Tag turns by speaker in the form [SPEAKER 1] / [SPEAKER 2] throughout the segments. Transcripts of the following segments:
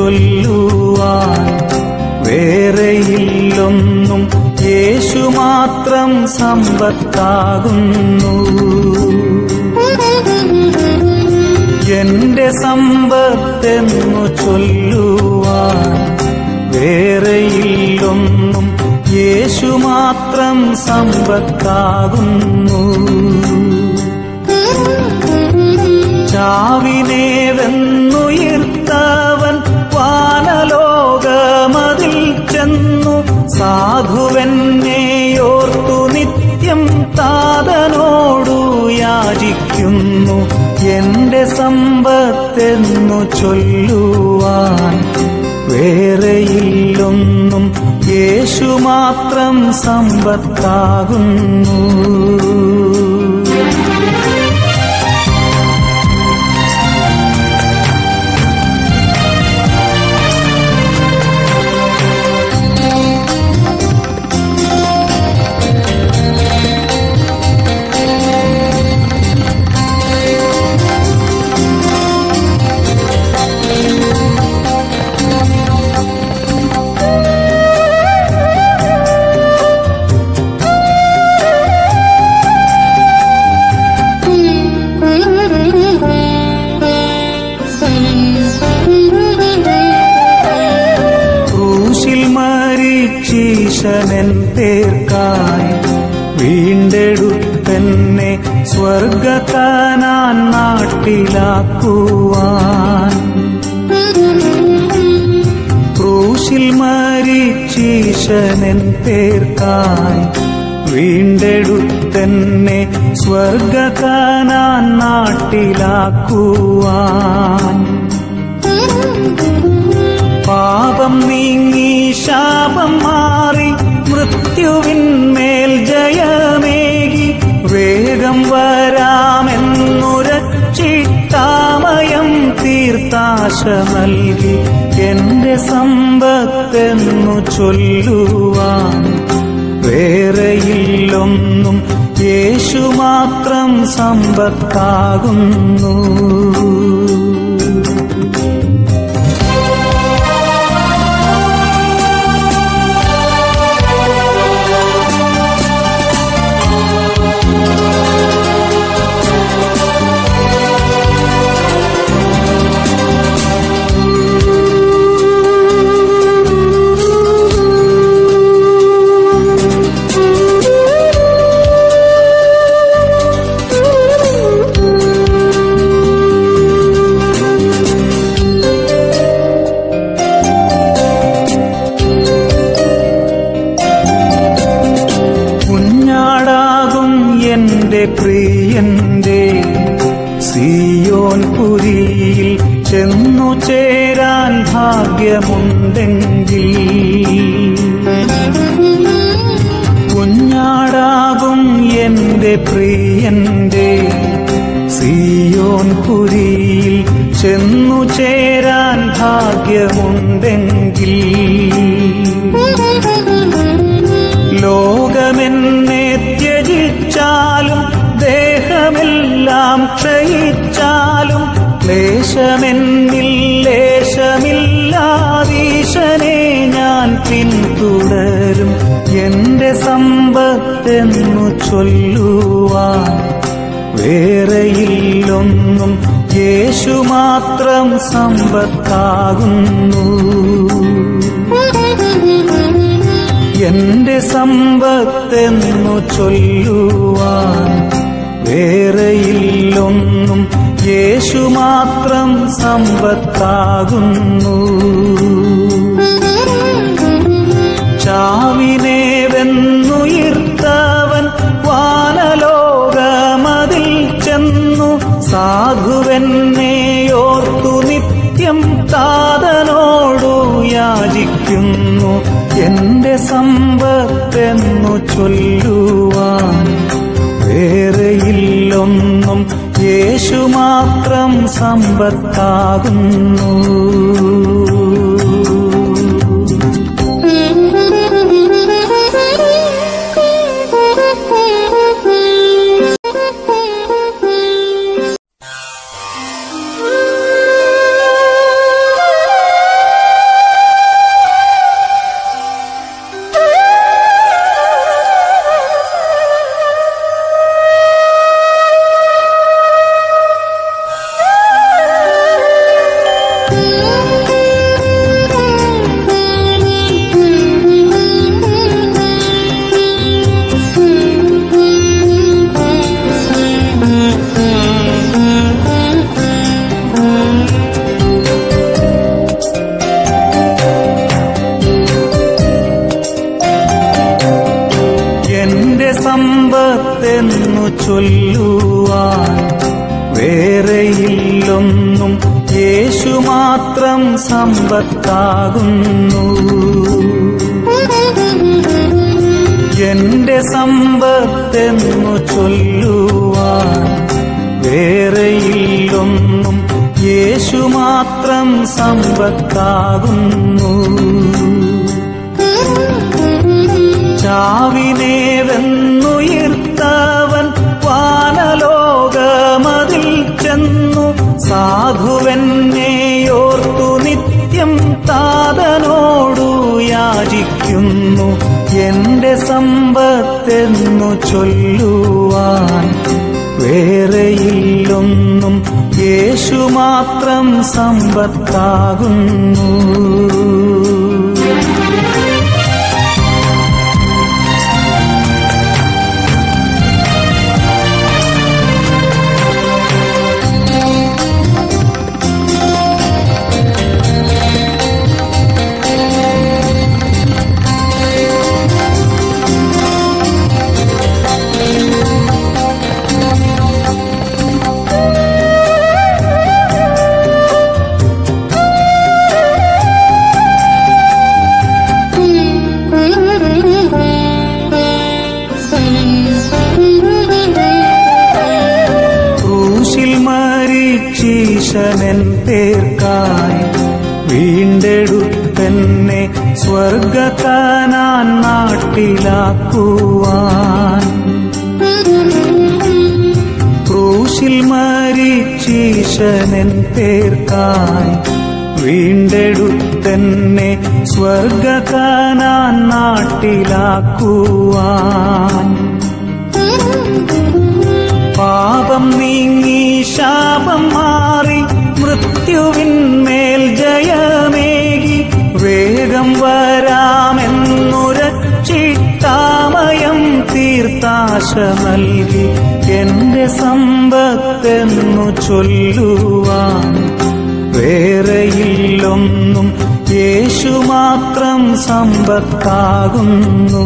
[SPEAKER 1] ചൊല്ലുവാൻ വേറെയില്ലൊന്നും യേശു മാത്രം സമ്പത്താകുന്നു എന്റെ സമ്പത്തെന്നു ചൊല്ലുവാൻ വേറെയില്ലൊന്നും യേശു മാത്രം സമ്പത്താകുന്നു ചാവിനെ വെന്നുയർത്തവൻ വാനലോകമതിൽ ചെന്നു സാധുവെന്നെയോർത്തു നിത്യം താതനോടു യാചിക്കുന്നു എന്റെ സമ്പത്തെന്നു ചൊല്ലുവാൻ വേറെയില്ലൊന്നും യേശു മാത്രം സമ്പത്താകുന്നു ക്രൂശിൽ മരിച്ചീശനൻ പേർക്കായി വീണ്ടെടുത്തെന്നെ സ്വർഗക്കാനാൻ നാട്ടിലാക്കുവാൻ ക്രൂശിൽ മരിച്ചീശനൻ പേർക്കായി വീണ്ടെടുത്തെന്നെ സ്വർഗക്കാനാൻ നാട്ടിലാക്കുവാൻ പാപം നീങ്ങി ശാപം മാറി മൃത്യുവിന്മേൽ ജയമേകി വേഗം വരാമെന്നുരച്ചിട്ടാമയം തീർത്താശ നൽകി എന്റെ സമ്പത്തെന്നു ചൊല്ലുവാൻ വേറെയില്ലൊന്നും യേശു മാത്രം സമ്പത്താകുന്നു കുഞ്ഞാടാകും എന്റെ പ്രിയന്റെ സിയോൻ പുരിയിൽ ചെന്നു ചേരാൻ ഭാഗ്യമുണ്ടെങ്കിൽ കുഞ്ഞാടാകും എന്റെ പ്രിയന്റെ സിയോൻ പുരിയിൽ ചെന്നു ചേരാൻ ഭാഗ്യമുണ്ടെങ്കിൽ ലോകമെന്നെ ത്യജിച്ചാലും ദേഹമെല്ലാം ക്ഷയിച്ചാലും ക്ലേശമെന്നിൽ ലേശമില്ലാതീശനെ ഞാൻ പിന്തുടരും എന്റെ സമ്പത്തെന്നു ചൊല്ലുവാൻ വേറെയില്ലൊന്നും യേശു മാത്രം സമ്പത്താകുന്നു എന്റെ സമ്പത്തെന്നു ചൊല്ലുവാൻ വേറെയില്ലൊന്നും യേശു മാത്രം സമ്പത്താകുന്നു ചാവിനെ വെന്നുയർത്തവൻ വാനലോകമതിൽ ചെന്നു സാധുവെന്നെയോർത്തു നിത്യം താതനോടു യാചിക്കുന്നു എന്റെ സമ്പത്തെന്നു ചൊല്ലുവാൻ വേറെയില്ലൊന്നും യേശു മാത്രം സമ്പത്താകുന്നു
[SPEAKER 2] Thank you.
[SPEAKER 1] സമ്പത്താകുന്നു എന്റെ സമ്പത്തെന്നു ചൊല്ലുവാൻ വേറെയില്ലൊന്നും യേശു മാത്രം സമ്പത്താകുന്നു ചാവിനെ വെന്നുയിർത്തവൻ വാനലോകമതിൽ ചെന്നു സാധുവെന്നെയോർത്തു നിത്യം താതനോടു യാചിക്കുന്നു എന്റെ സമ്പത്തെന്നു ചൊല്ലുവാൻ വേറെയില്ലൊന്നും യേശു മാത്രം സമ്പത്താകുന്നു ക്രൂശിൽ മരിച്ചീശനൻ പേർക്കായി വീണ്ടെടുത്തെന്നെ സ്വർഗക്കാനാൻ നാട്ടിലാക്കുവാൻ ക്രൂശിൽ മരിച്ചീശനൻ പേർക്കായി വീണ്ടെടുത്തെന്നെ സ്വർഗക്കാനാൻ നാട്ടിലാക്കുവാൻ പാപം നീങ്ങി ശാപം മാറി മൃത്യുവിന്മേൽ ജയമേകി വേഗം വരാമെന്നുരച്ചിട്ടാമയം തീർത്താശ നൽകി എന്റെ സമ്പത്തെന്നു ചൊല്ലുവാൻ വേറെയില്ലൊന്നും യേശു മാത്രം സമ്പത്താകുന്നു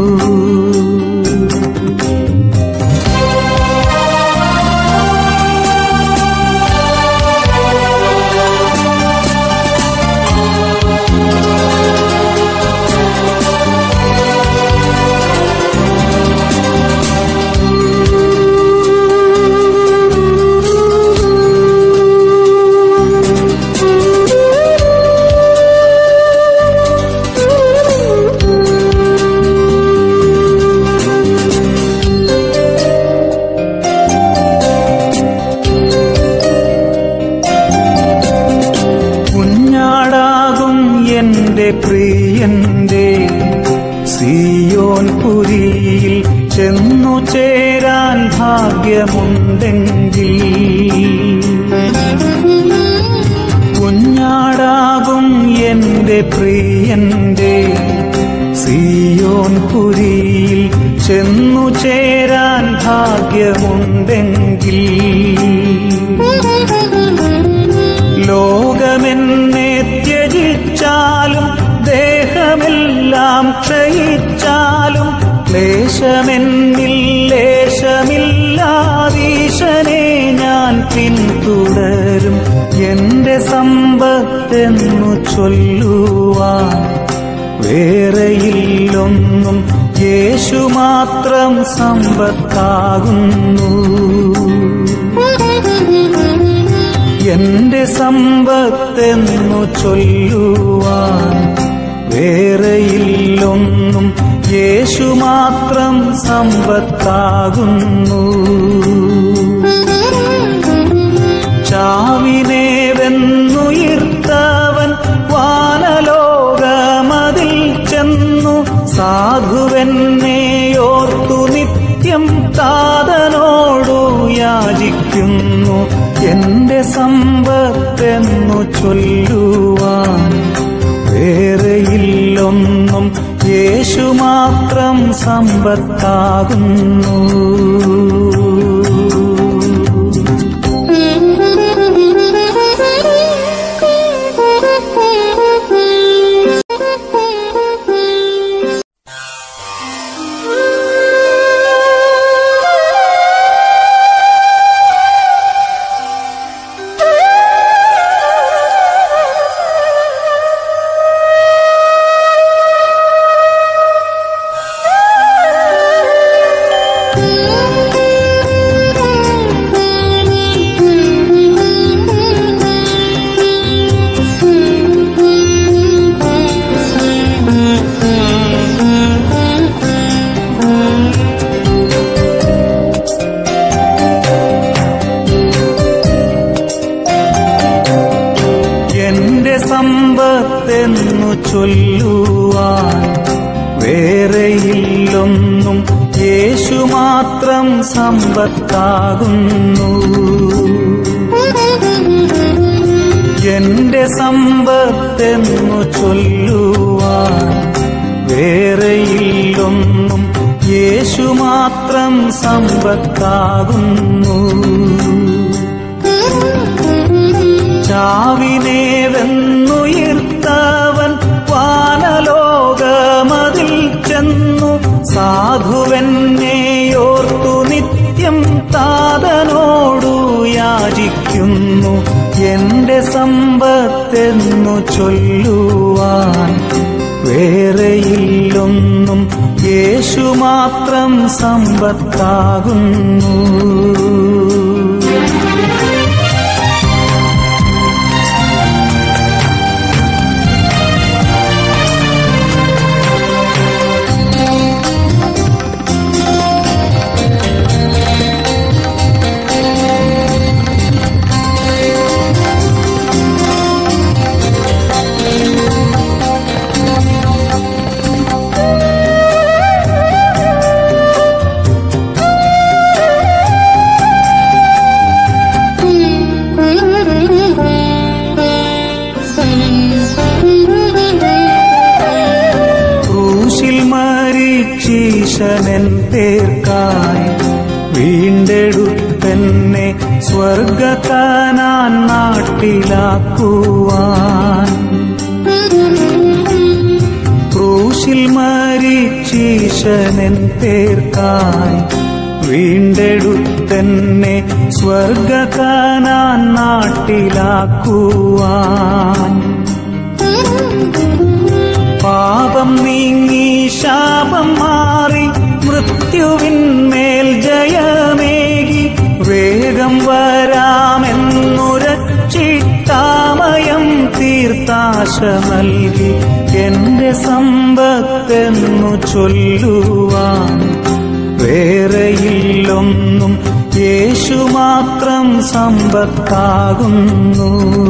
[SPEAKER 1] കുഞ്ഞാടാകും എന്റെ പ്രിയന്റെ സിയോൻ പുരിയിൽ ചെന്നു ചേരാൻ ഭാഗ്യമുണ്ടെങ്കിൽ കുഞ്ഞാടാകും എന്റെ പ്രിയന്റെ സിയോൻ പുരിയിൽ ചെന്നു ചേരാൻ ഭാഗ്യമുണ്ടെങ്കിൽ ലോകമെന്നെ ത്യജിച്ചാലും ദേഹമെല്ലാം ക്ഷയിച്ചാലും ക്ലേശമെന്നിൽ ലേശമില്ലാതീശനെ ഞാൻ പിന്തുടരും എന്റെ സമ്പത്തെന്നു ചൊല്ലുവാൻ വേറെയില്ലൊന്നും യേശു മാത്രം സമ്പത്താകുന്നു എന്റെ സമ്പത്തെന്നു ചൊല്ലുവാൻ വേറെയില്ലൊന്നും യേശു മാത്രം സമ്പത്താകുന്നു ചാവിനെ വെന്നുയിർത്തവൻ വാനലോകമതിൽ ചെന്നു സാധുവെന്നെയോർത്തു നിത്യം താതനോടു യാചിക്കുന്നു എന്റെ സമ്പത്തെന്നു ചൊല്ലുവാൻ വേറെയില്ലൊന്നും യേശു മാത്രം സമ്പത്താകുന്നു
[SPEAKER 2] Thank you.
[SPEAKER 1] വേറെയില്ലൊന്നും യേശു മാത്രം സമ്പത്താകുന്നു എന്റെ സമ്പത്തെന്നു ചൊല്ലുവാൻ വേറെയില്ലൊന്നും യേശു മാത്രം സമ്പത്താകുന്നു ചാവിനെ വെന്നുയർത്തവൻ വാനലോകമതിൽ ചെന്നു സാധുവെന്നെയോർത്തു നിത്യം താതനോടു യാചിക്കുന്നു എന്റെ സമ്പത്തെന്നു ചൊല്ലുവാൻ വേറെയില്ലൊന്നും യേശു മാത്രം സമ്പത്താകുന്നു ക്രൂശിൽ മരിച്ചീശനൻ പേർക്കായി വീണ്ടെടുത്തെന്നെ സ്വർഗക്കാനാൻ നാട്ടിലാക്കുവാൻ ക്രൂശിൽ മരിച്ചീശനൻ പേർക്കായി വീണ്ടെടുത്തെന്നെ സ്വർഗക്കാനാൻ നാട്ടിലാക്കുവാൻ പാപം നീങ്ങി ശാപം മാറി മൃത്യുവിന്മേൽ ജയമേകി വേഗം വരാമെന്നുരച്ചിട്ടാമയം തീർത്താശ നൽകി എന്റെ സമ്പത്തെന്നു ചൊല്ലുവാൻ വേറെയില്ലൊന്നും യേശു മാത്രം സമ്പത്താകുന്നു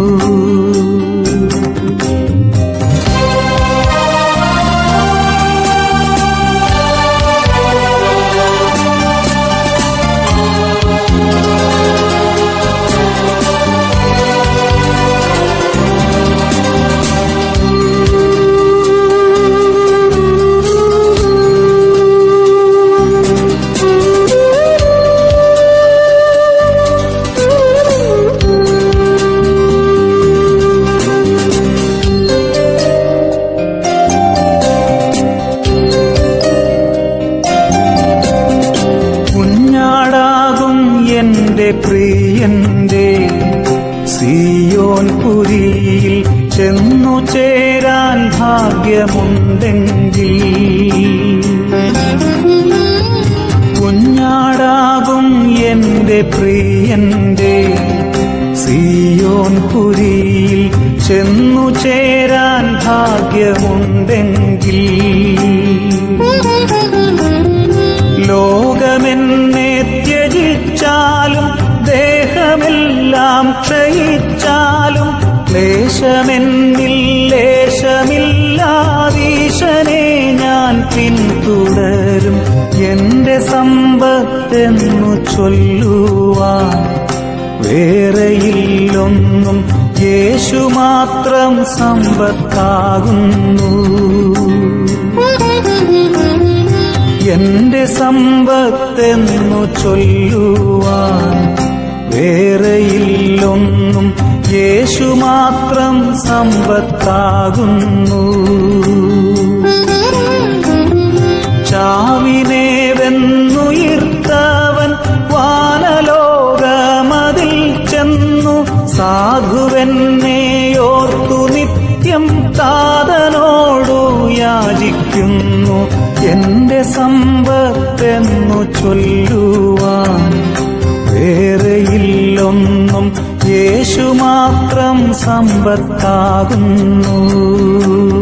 [SPEAKER 1] കുഞ്ഞാടാകും എന്റെ പ്രിയന്റെ സിയോൻ പുരിയിൽ ചെന്നു ചേരാൻ ഭാഗ്യമുണ്ടെങ്കിൽ കുഞ്ഞാടാകും എന്റെ പ്രിയന്റെ സിയോൻ പുരിയിൽ ചെന്നു ചേരാൻ ഭാഗ്യമുണ്ടെങ്കിൽ ലോകമെന്നെ ത്യജിച്ചാലും ദേഹമെല്ലാം ക്ഷയിച്ചാലും ക്ലേശമെന്നിൽ ലേശമില്ലാതീശനെ ഞാൻ പിന്തുടരും എന്റെ സമ്പത്തെന്നു ചൊല്ലുവാൻ വേറെയില്ലൊന്നും യേശു മാത്രം സമ്പത്താകുന്നു എന്റെ സമ്പത്തെന്നു ചൊല്ലുവാൻ വേറെയില്ലൊന്നും യേശു മാത്രം സമ്പത്താകുന്നു ചാവിനെ വെന്നുയർത്തവൻ വാനലോകമതിൽ ചെന്നു സാധുവെന്നെയോർത്തു നിത്യം താതനോടു യാചിക്കുന്നു എന്റെ സമ്പത്തെന്നു ചൊല്ലുവാൻ വേറെയില്ലൊന്നും യേശു മാത്രം സമ്പത്താകുന്നു